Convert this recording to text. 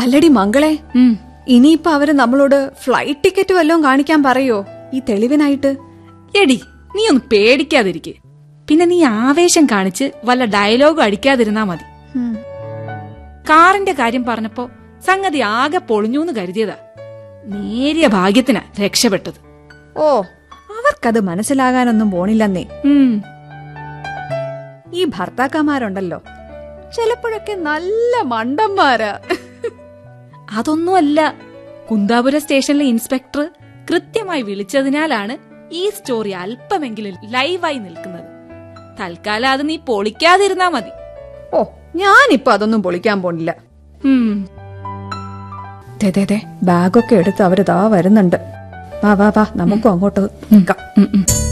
അല്ലടി മംഗളെ ഉം. ഇനിയിപ്പൊ അവര് നമ്മളോട് ഫ്ലൈറ്റ് ടിക്കറ്റ് വല്ലതും കാണിക്കാൻ പറയോ ഈ തെളിവിനായിട്ട് എടി നീ ഒന്ന് പേടിക്കാതിരിക്കെ പിന്നെ നീ ആവേശം കാണിച്ച് വല്ല ഡയലോഗും അടിക്കാതിരുന്നാ മതി ഉം. കാറിന്റെ കാര്യം പറഞ്ഞപ്പോ സംഗതി ആകെ പൊളിഞ്ഞൂന്ന് കരുതിയതാ നേരിയ ഭാഗ്യത്തിനാ രക്ഷപ്പെട്ടത് ഓ അവർക്കത് മനസ്സിലാകാനൊന്നും പോണില്ലെന്നേ ഉം. ഈ ഭർത്താക്കന്മാരുണ്ടല്ലോ ചിലപ്പോഴൊക്കെ നല്ല മണ്ടന്മാരാ അതൊന്നുമല്ല കുന്താപുര സ്റ്റേഷനിലെ ഇൻസ്പെക്ടർ കൃത്യമായി വിളിച്ചതിനാലാണ് ഈ സ്റ്റോറി അല്പമെങ്കിലും ലൈവായി നിൽക്കുന്നത് തൽക്കാലം അത് നീ പൊളിക്കാതിരുന്നാ മതി ഓ ഞാനിപ്പോ അതൊന്നും പൊളിക്കാൻ പോണില്ല ഉം. ദേ, ദേ, ദേ, ബാഗൊക്കെ എടുത്ത് അവര് ദാ വരുന്നുണ്ട് വാ വാ വാ നമുക്കും അങ്ങോട്ട് നിൽക്കാം ഉം, ഉം.